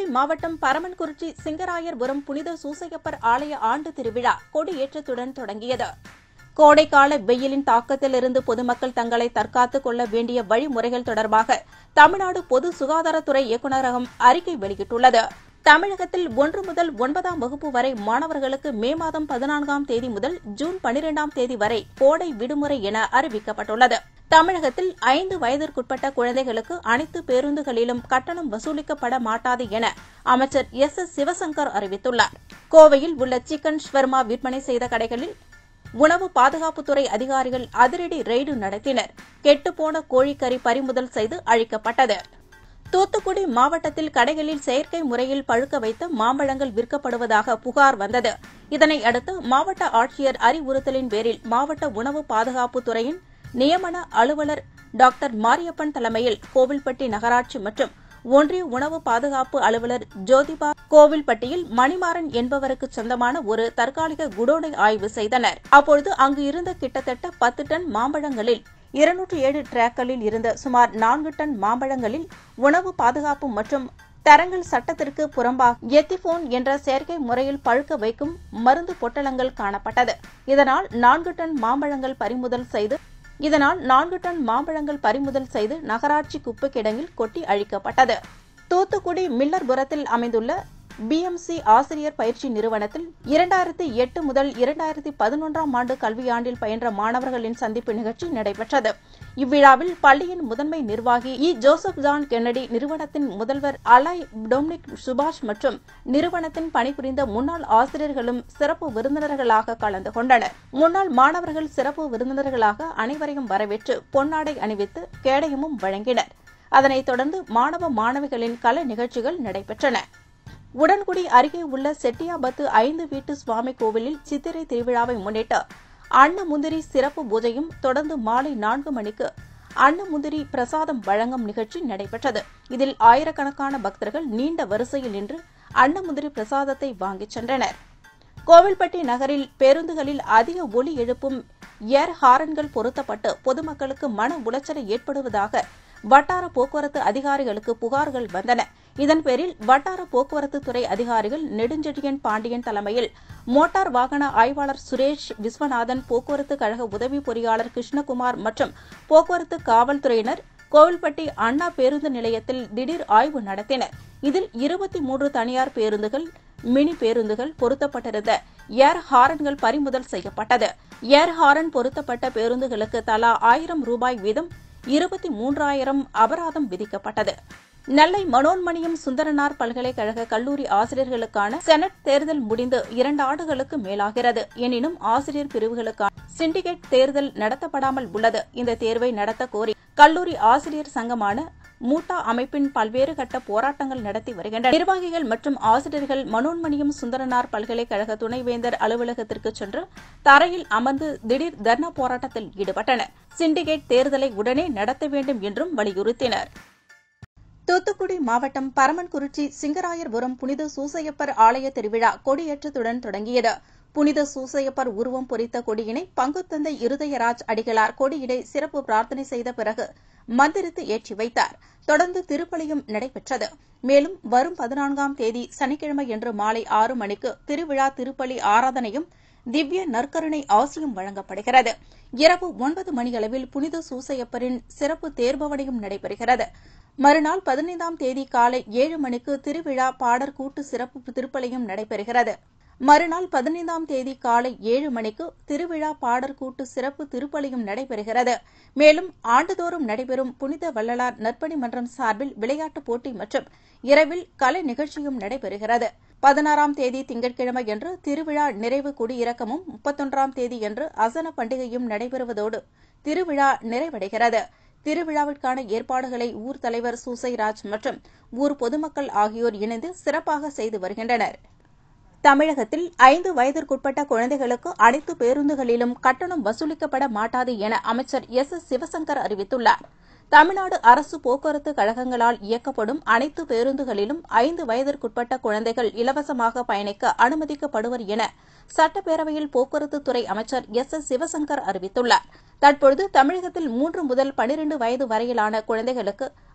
மாவட்டம் பரமன்குறிச்சி சிங்கராயர்புரம் புனித சூசையப்பர் ஆலய ஆண்டு திருவிழா கொடியேற்றத்துடன் தொடங்கியது கோடைக்கால வெயிலின் தாக்கத்திலிருந்து பொதுமக்கள் தங்களை தற்காத்துக் கொள்ள வேண்டிய வழிமுறைகள் தொடர்பாக தமிழ்நாடு பொது சுகாதாரத்துறை இயக்குநரகம் அறிக்கை வெளியிட்டுள்ளது தமிழகத்தில் ஒன்று முதல் ஒன்பதாம் வகுப்பு வரை மாணவர்களுக்கு மே மாதம் பதினான்காம் தேதி முதல் ஜூன் பனிரெண்டாம் தேதி வரை கோடை விடுமுறை என அறிவிக்கப்பட்டுள்ளது தமிழகத்தில் ஐந்து வயதிற்குட்பட்ட குழந்தைகளுக்கு அனைத்து பேருந்துகளிலும் கட்டணம் வசூலிக்கப்பட மாட்டாது என அமைச்சர் எஸ் எஸ் சிவசங்கர் அறிவித்துள்ளார் கோவையில் உள்ள சிக்கன் ஷவர்மா விற்பனை செய்த கடைகளில் உணவு பாதுகாப்புத்துறை அதிகாரிகள் அதிரடி ரெய்டு நடத்தினர் கெட்டுப்போன கோழிக்கறி பறிமுதல் செய்து அழிக்கப்பட்டது தூத்துக்குடி மாவட்டத்தில் கடைகளில் செயற்கை முறையில் பழுக்க வைத்த மாம்பழங்கள் விற்கப்படுவதாக புகார் வந்தது இதனை அடுத்து மாவட்ட ஆட்சியர் அறிவுறுத்தலின் பேரில் மாவட்ட உணவு பாதுகாப்புத்துறையின் நியமன அலுவலர் டாக்டர் மாரியப்பன் தலைமையில் கோவில்பட்டி நகராட்சி மற்றும் ஒன்றிய உணவு பாதுகாப்பு அலுவலர் ஜோதிபா கோவில்பட்டியில் மணிமாறன் என்பவருக்கு சொந்தமான ஒரு தற்காலிக குடோனை ஆய்வு செய்தனர் அப்பொழுது அங்கு இருந்த கிட்டத்தட்ட பத்து டன் மாம்பழங்களில் இருநூற்று ஏழு டிராக்களில் இருந்த சுமார் நான்கு டன் மாம்பழங்களில் உணவு பாதுகாப்பு மற்றும் தரங்கள் சட்டத்திற்கு புறம்பாக எத்திபோன் என்ற செயற்கை முறையில் பழுக்க வைக்கும் மருந்து பொட்டலங்கள் காணப்பட்டது இதனால் நான்கு டன் மாம்பழங்கள் பறிமுதல் செய்து இதனால் நான்கு டன் மாம்பழங்கள் பறிமுதல் செய்து நகராட்சி குப்பை கிடங்கில் கொட்டி அழிக்கப்பட்டது தூத்துக்குடி மில்லர்புரத்தில் அமைந்துள்ள பிஎம்சி ஆசிரியர் பயிற்சி நிறுவனத்தில் இரண்டாயிரத்தி எட்டு முதல் இரண்டாயிரத்தி பதினொன்றாம் ஆண்டு கல்வியாண்டில் பயின்ற மாணவர்களின் சந்திப்பு நிகழ்ச்சி நடைபெற்றது இவ்விழாவில் பள்ளியின் முதன்மை நிர்வாகி இ ஜோசப் ஜான் கென்னடி நிறுவனத்தின் முதல்வர் அலாய் டொமினிக் சுபாஷ் மற்றும் நிறுவனத்தின் பணிபுரிந்த முன்னாள் ஆசிரியர்களும் சிறப்பு விருந்தினர்களாக கலந்து கொண்டனர் முன்னாள் மாணவர்கள் சிறப்பு விருந்தினர்களாக அனைவரையும் வரவேற்று பொன்னாடை அணிவித்து கேடயமும் வழங்கினர் அதனைத் தொடர்ந்து மாணவ மாணவிகளின் கலை நிகழ்ச்சிகள் நடைபெற்றன உடன்குடி அருகே உள்ள செட்டியாபத்து ஐந்து வீட்டு சுவாமி கோவிலில் சித்திரை திருவிழாவை முன்னிட்டு அன்னமுந்திரி சிறப்பு பூஜையும் தொடர்ந்து மாலை நான்கு மணிக்கு அன்னமுந்திரி பிரசாதம் வழங்கும் நிகழ்ச்சி நடைபெற்றது இதில் ஆயிரக்கணக்கான பக்தர்கள் நீண்ட வரிசையில் நின்று அன்னமுந்திரி பிரசாதத்தை வாங்கிச் சென்றனர் கோவில்பட்டி நகரில் பேருந்துகளில் அதிக ஒலி எழுப்பும் ஏர் ஹாரன்கள் பொருத்தப்பட்டு பொதுமக்களுக்கு மன உளைச்சலை ஏற்படுவதாக வட்டார போக்குவரத்து அதிகாரிகளுக்கு புகார்கள் வந்தன இதன் பேரில் வட்டார போக்குவரத்து துறை அதிகாரிகள் நெடுஞ்செழியன் பாண்டியன் தலைமையில் மோட்டார் வாகன ஆய்வாளர் சுரேஷ் விஸ்வநாதன் போக்குவரத்து கழக உதவி பொறியாளர் கிருஷ்ணகுமார் மற்றும் போக்குவரத்து காவல்துறையினர் கோவில்பட்டி அண்ணா பேருந்து நிலையத்தில் திடீர் ஆய்வு நடத்தினர் இதில் இருபத்தி மூன்று தனியார் பேருந்துகள் மினி பேருந்துகள் பொருத்தப்பட்டிருந்த ஏர் ஹாரன்கள் பறிமுதல் செய்யப்பட்டது ஏர் ஹாரன் பொருத்தப்பட்ட பேருந்துகளுக்கு தலா ஆயிரம் ரூபாய் வீதம் இருபத்தி மூன்றாயிரம் அபராதம் விதிக்கப்பட்டது நெல்லை மனோன்மணியம் சுந்தரனார் பல்கலைக்கழக கல்லூரி ஆசிரியர்களுக்கான செனட் தேர்தல் முடிந்து இரண்டு ஆண்டுகளுக்கு மேலாகிறது எனினும் ஆசிரியர் பிரிவுகளுக்கான சிண்டிகேட் தேர்தல் நடத்தப்படாமல் உள்ளது இந்த தேர்வை நடத்த கோரி கல்லூரி ஆசிரியர் சங்கமான மூட்டா அமைப்பின் பல்வேறு கட்ட போராட்டங்கள் நடத்தி வருகின்றன நிர்வாகிகள் மற்றும் ஆசிரியர்கள் மனோன்மணியம் சுந்தரனார் பல்கலைக்கழக துணைவேந்தர் அலுவலகத்திற்கு சென்று தரையில் அமர்ந்து திடீர் தர்ணா போராட்டத்தில் ஈடுபட்டனர் சிண்டிகேட் தேர்தலை உடனே நடத்த வேண்டும் என்றும் வலியுறுத்தினர் தூத்துக்குடி மாவட்டம் பரமன்குறிச்சி சிங்கராயர்புரம் புனித சூசையப்பர் ஆலய திருவிழா கொடியேற்றத்துடன் தொடங்கியது புனித சூசையப்பர் உருவம் பொறித்த கொடியினை பங்குத்தந்தை இருதயராஜ் அடிகளார் கொடியினை சிறப்பு பிரார்த்தனை செய்த பிறகு மந்திரித்து ஏற்றி வைத்தார் தொடர்ந்து திருப்பலியும் நடைபெற்றது மேலும் வரும் பதினான்காம் தேதி சனிக்கிழமையன்று மாலை ஆறு மணிக்கு திருவிழா திருப்பலி ஆராதனையும் திவ்ய நற்கருணை ஆசியும் வழங்கப்படுகிறது இரவு ஒன்பது மணியளவில் புனித சூசையப்பரின் சிறப்பு தேர்பவனையும் நடைபெறுகிறது மறுநாள் பதினைந்தாம் தேதி காலை ஏழு மணிக்கு திருவிழா பாடர் கூட்டு சிறப்பு திருப்பலியும் நடைபெறுகிறது மறுநாள் பதினைந்தாம் தேதி காலை ஏழு மணிக்கு திருவிழா பாடர் கூட்டு சிறப்பு திருப்பலியும் நடைபெறுகிறது மேலும் ஆண்டுதோறும் நடைபெறும் புனித வள்ளலார் நற்பணி மன்றம் சார்பில் விளையாட்டுப் போட்டி மற்றும் இரவில் கலை நிகழ்ச்சியும் நடைபெறுகிறது பதினாறாம் தேதி திங்கட்கிழமையன்று திருவிழா நிறைவு குடியிறக்கமும் முப்பத்தொன்றாம் தேதியன்று அசன பண்டிகையும் நடைபெறுவதோடு திருவிழா நிறைவடைகிறது திருவிழாவிற்கான ஏற்பாடுகளை ஊர் தலைவர் சூசைராஜ் மற்றும் ஊர் பொதுமக்கள் ஆகியோர் இணைந்து சிறப்பாக செய்து வருகின்றனர் தமிழகத்தில் ஐந்து வயதிற்குட்பட்ட குழந்தைகளுக்கு அனைத்து பேருந்துகளிலும் கட்டணம் வசூலிக்கப்பட மாட்டாது என அமைச்சர் எஸ் எஸ் சிவசங்கர் அறிவித்துள்ளார் தமிழ்நாடு அரசு போக்குவரத்து கழகங்களால் இயக்கப்படும் அனைத்து பேருந்துகளிலும் ஐந்து வயதிற்குட்பட்ட குழந்தைகள் இலவசமாக பயணிக்க அனுமதிக்கப்படுவர் என சட்டப்பேரவையில் போக்குவரத்துத்துறை அமைச்சர் எஸ் எஸ் சிவசங்கர் அறிவித்துள்ளார் தற்பொழுது தமிழகத்தில் மூன்று முதல் பனிரண்டு வயது வரையிலான குழந்தைகளுக்கு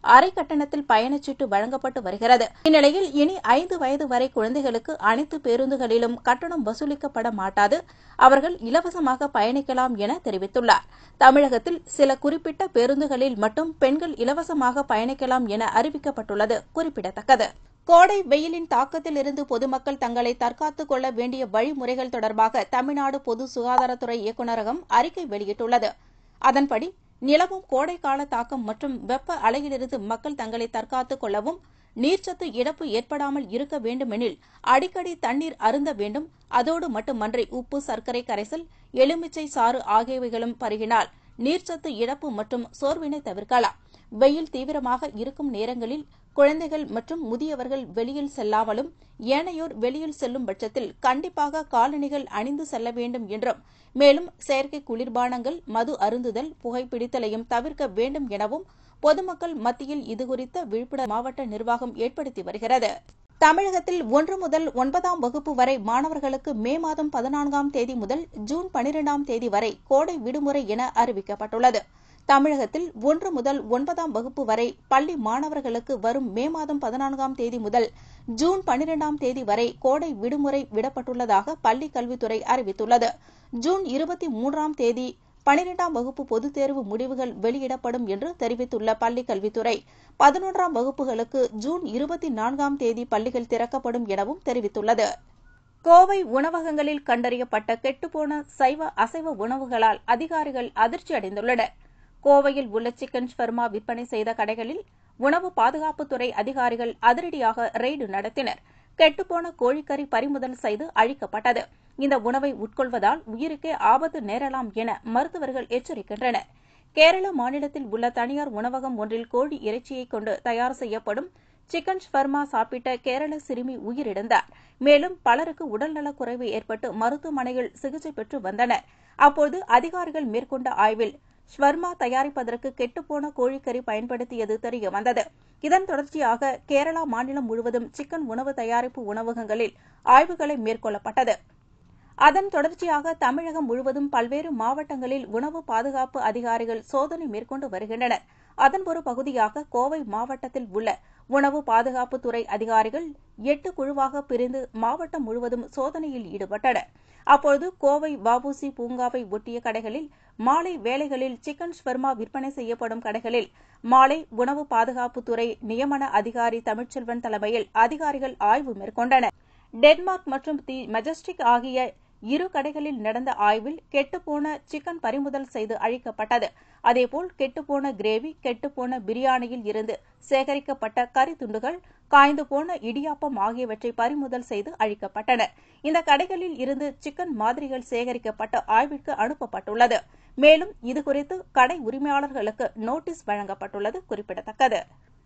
அரை கட்டணத்தில் பயணச்சீட்டு வழங்கப்பட்டு வருகிறது இந்நிலையில் இனி ஐந்து வயது வரை குழந்தைகளுக்கு அனைத்து பேருந்துகளிலும் கட்டணம் வசூலிக்கப்பட மாட்டாது அவர்கள் இலவசமாக பயணிக்கலாம் என தெரிவித்துள்ளார் தமிழகத்தில் சில குறிப்பிட்ட பேருந்துகளில் மட்டும் பெண்கள் இலவசமாக பயணிக்கலாம் என அறிவிக்கப்பட்டுள்ளது குறிப்பிடத்தக்கது கோடை வெயிலின் தாக்கத்தில் இருந்து பொதுமக்கள் தங்களை தற்காத்துக் கொள்ள வேண்டிய வழிமுறைகள் தொடர்பாக தமிழ்நாடு பொது சுகாதாரத்துறை இயக்குநரகம் அறிக்கை வெளியிட்டுள்ளது அதன்படி நிலவும் கோடைக்கால தாக்கம் மற்றும் வெப்ப அலையிலிருந்து மக்கள் தங்களை தற்காத்துக் கொள்ளவும் நீர்ச்சத்து இழப்பு ஏற்படாமல் இருக்க வேண்டுமெனில் அடிக்கடி தண்ணீர் அருந்த வேண்டும் அதோடு மட்டுமன்றி உப்பு சர்க்கரை கரைசல் எலுமிச்சை சாறு ஆகியவைகளும் பருகினால் நீர்ச்சத்து இழப்பு மற்றும் சோர்வினை தவிர்க்கலாம் வெயில் தீவிரமாக இருக்கும் நேரங்களில் குழந்தைகள் மற்றும் முதியவர்கள் வெளியில் செல்லாமலும் ஏனையோர் வெளியில் செல்லும் பட்சத்தில் கண்டிப்பாக காலணிகள் அணிந்து செல்ல வேண்டும் என்றும் மேலும் செயற்கை குளிர்பானங்கள் மது அருந்துதல் புகைப்பிடித்தலையும் தவிர்க்க வேண்டும் எனவும் பொதுமக்கள் மத்தியில் இதுகுறித்த விழிப்புணர்வு மாவட்ட நிர்வாகம் ஏற்படுத்தி வருகிறது தமிழகத்தில் ஒன்று முதல் ஒன்பதாம் வகுப்பு வரை மாணவர்களுக்கு மே மாதம் பதினான்காம் தேதி முதல் ஜூன் பனிரெண்டாம் தேதி வரை கோடை விடுமுறை என அறிவிக்கப்பட்டுள்ளது தமிழகத்தில் ஒன்று முதல் ஒன்பதாம் வகுப்பு வரை பள்ளி மாணவர்களுக்கு வரும் மே மாதம் பதினான்காம் தேதி முதல் ஜூன் பனிரெண்டாம் தேதி வரை கோடை விடுமுறை விடப்பட்டுள்ளதாக பள்ளிக் கல்வித்துறை அறிவித்துள்ளது ஜூன் இருபத்தி மூன்றாம் தேதி பனிரெண்டாம் வகுப்பு பொதுத் தேர்வு முடிவுகள் வெளியிடப்படும் என்று தெரிவித்துள்ள பள்ளிக் கல்வித்துறை பதினொன்றாம் வகுப்புகளுக்கு ஜூன் இருபத்தி நான்காம் தேதி பள்ளிகள் திறக்கப்படும் எனவும் தெரிவித்துள்ளது கோவை உணவகங்களில் கண்டறியப்பட்ட கெட்டுப்போன சைவ அசைவ உணவுகளால் அதிகாரிகள் அதிர்ச்சி அடைந்துள்ளனர் கோவையில் உள்ள சிக்கன் ஷவர்மா விற்பனை செய்த கடைகளில் உணவு பாதுகாப்புத்துறை அதிகாரிகள் அதிரடியாக ரெய்டு நடத்தினர் கெட்டுப்போன கோழிக்கறி பறிமுதல் செய்து அழிக்கப்பட்டது இந்த உணவை உட்கொள்வதால் உயிருக்கே ஆபத்து நேரலாம் என மருத்துவர்கள் எச்சரிக்கின்றனர் கேரள மாநிலத்தில் உள்ள தனியார் உணவகம் ஒன்றில் கோழி இறைச்சியை கொண்டு தயார் செய்யப்படும் சிக்கன் ஷவர்மா சாப்பிட்ட கேரள சிறுமி உயிரிழந்தார் மேலும் பலருக்கு உடல்நலக் குறைவு ஏற்பட்டு மருத்துவமனையில் சிகிச்சை பெற்று வந்தனர் அப்போது அதிகாரிகள் மேற்கொண்ட ஆய்வில் ஷவர்மா தயாரிப்பதற்கு கெட்டுப்போன கோழிக்கறி பயன்படுத்தியது தெரியவந்தது இதன் தொடர்ச்சியாக கேரளா மாநிலம் முழுவதும் சிக்கன் உணவு தயாரிப்பு உணவகங்களில் ஆய்வுகளை மேற்கொள்ளப்பட்டது அதன் தொடர்ச்சியாக தமிழகம் முழுவதும் பல்வேறு மாவட்டங்களில் உணவு பாதுகாப்பு அதிகாரிகள் சோதனை மேற்கொண்டு வருகின்றனர் அதன் ஒரு பகுதியாக கோவை மாவட்டத்தில் உள்ள உணவு பாதுகாப்புத்துறை அதிகாரிகள் எட்டு குழுவாக பிரிந்து மாவட்டம் முழுவதும் சோதனையில் ஈடுபட்டனர் அப்போது கோவை வஉசி பூங்காவை ஒட்டிய கடைகளில் மாலை வேளைகளில் சிக்கன் ஷவர்மா விற்பனை செய்யப்படும் கடைகளில் மாலை உணவு பாதுகாப்புத்துறை நியமன அதிகாரி தமிழ்ச்செல்வன் தலைமையில் அதிகாரிகள் ஆய்வு மேற்கொண்டனர் டென்மார்க் மற்றும் தி மெஜஸ்டிக் ஆகிய இரு கடைகளில் நடந்த ஆய்வில் கெட்டுப்போன சிக்கன் பறிமுதல் செய்து அழிக்கப்பட்டது அதேபோல் கெட்டுப்போன கிரேவி கெட்டுப்போன பிரியாணியில் இருந்து சேகரிக்கப்பட்ட கறி துண்டுகள் காய்ந்து போன இடியாப்பம் ஆகியவற்றை பறிமுதல் செய்து அழிக்கப்பட்டன இந்த கடைகளில் இருந்து சிக்கன் மாதிரிகள் சேகரிக்கப்பட்டு ஆய்விற்கு அனுப்பப்பட்டுள்ளது மேலும் இதுகுறித்து கடை உரிமையாளர்களுக்கு நோட்டீஸ் வழங்கப்பட்டுள்ளது குறிப்பிடத்தக்கது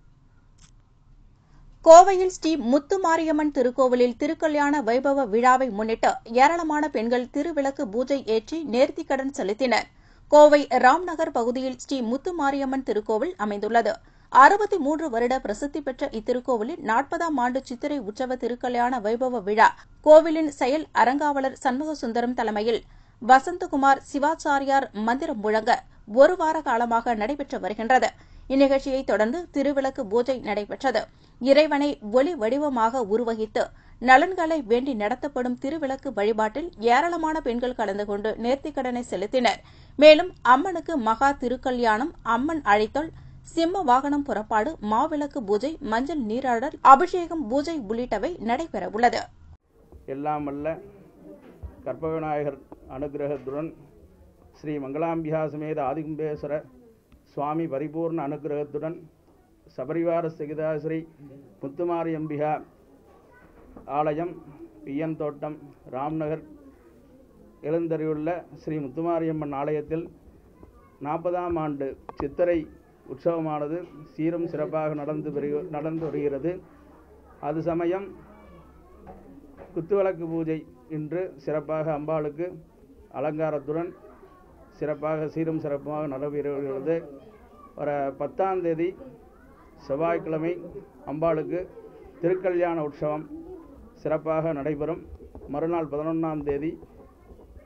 கோவையில் ஸ்ரீ முத்துமாரியம்மன் திருக்கோவிலில் திருக்கல்யாண வைபவ விழாவை முன்னிட்டு ஏராளமான பெண்கள் திருவிளக்கு பூஜை ஏற்றி நேர்த்திக்கடன் செலுத்தினர் கோவை ராம்நகர் பகுதியில் ஸ்ரீ முத்துமாரியம்மன் திருக்கோவில் அமைந்துள்ளது அறுபத்தி மூன்று வருட பிரசித்தி பெற்ற இத்திருக்கோவிலில் நாற்பதாம் ஆண்டு சித்திரை உற்சவ திருக்கல்யாண வைபவ விழா கோவிலின் செயல் அறங்காவலர் சண்முக சுந்தரம் தலைமையில் வசந்தகுமார் சிவாச்சாரியார் மந்திரம் முழங்க ஒரு வார காலமாக நடைபெற்று வருகின்றது இந்நிகழ்ச்சியை தொடர்ந்து திருவிளக்கு பூஜை நடைபெற்றது இறைவனை ஒளி வடிவமாக உருவகித்து நலன்களை வேண்டி நடத்தப்படும் திருவிளக்கு வழிபாட்டில் ஏராளமான பெண்கள் கலந்து கொண்டு நேர்த்திக்கடனை செலுத்தினர் மேலும் அம்மனுக்கு மகா திருக்கல்யாணம் அம்மன் அழைத்தல் சிம்ம வாகனம் புறப்பாடு மாவிளக்கு பூஜை மஞ்சள் நீராடல் அபிஷேகம் பூஜை உள்ளிட்டவை நடைபெறவுள்ளது எல்லாம் வல்ல கற்பகநாயகர் அனுகிரகத்துடன் ஸ்ரீ மங்களாம்பிகா சமேத ஆதிகும்பேஸ்வர சுவாமி பரிபூர்ண அனுகிரகத்துடன் சபரிவார சகிதா ஸ்ரீ முத்துமாரியம்பிகா ஆலயம் பிஎன் தோட்டம் ராம்நகர் எழுந்தறியுள்ள ஸ்ரீ முத்துமாரியம்மன் ஆலயத்தில் நாற்பதாம் ஆண்டு சித்திரை உற்சவமானது சீரும் சிறப்பாக நடந்து வருக நடந்து வருகிறது அது சமயம் குத்துவிளக்கு பூஜை இன்று சிறப்பாக அம்பாளுக்கு அலங்காரத்துடன் சிறப்பாக சீரும் சிறப்புமாக நடைபெறுகிறது வர பத்தாம் தேதி செவ்வாய்க்கிழமை அம்பாளுக்கு திருக்கல்யாண உற்சவம் சிறப்பாக நடைபெறும் மறுநாள் பதினொன்றாம் தேதி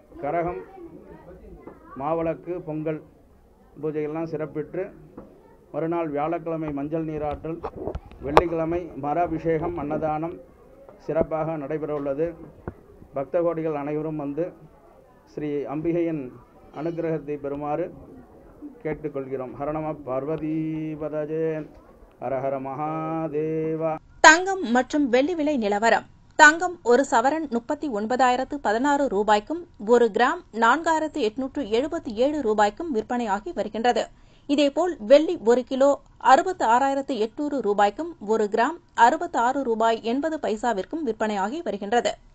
கரகம் மாவிளக்கு பொங்கல் பூஜைகள்லாம் சிறப்பிற்று மறுநாள் வியாழக்கிழமை மஞ்சள் நீராட்டல் வெள்ளிக்கிழமை மர அபிஷேகம் அன்னதானம் சிறப்பாக நடைபெற உள்ளது பக்த கோடிகள் அனைவரும் வந்து ஸ்ரீ அம்பிகையின் அனுக்கிரகத்தை பெறுமாறு கேட்டுக்கொள்கிறோம் ஹரணம பார்வதீபதஜே ஹர ஹர மகாதேவா தங்கம் மற்றும் வெள்ளி விலை நிலவரம் தங்கம் ஒரு சவரன் முப்பத்தி ஒன்பதாயிரத்து பதினாறு ரூபாய்க்கும் ஒரு கிராம் நான்காயிரத்து எட்நூற்று எழுபத்தி ஏழு ரூபாய்க்கும் விற்பனையாகி வருகின்றது இதேபோல் வெள்ளி ஒரு கிலோ அறுபத்து ஆறாயிரத்து எட்நூறு ரூபாய்க்கும் ஒரு கிராம் அறுபத்தாறு ரூபாய் எண்பது பைசாவிற்கும் விற்பனையாகி வருகின்றது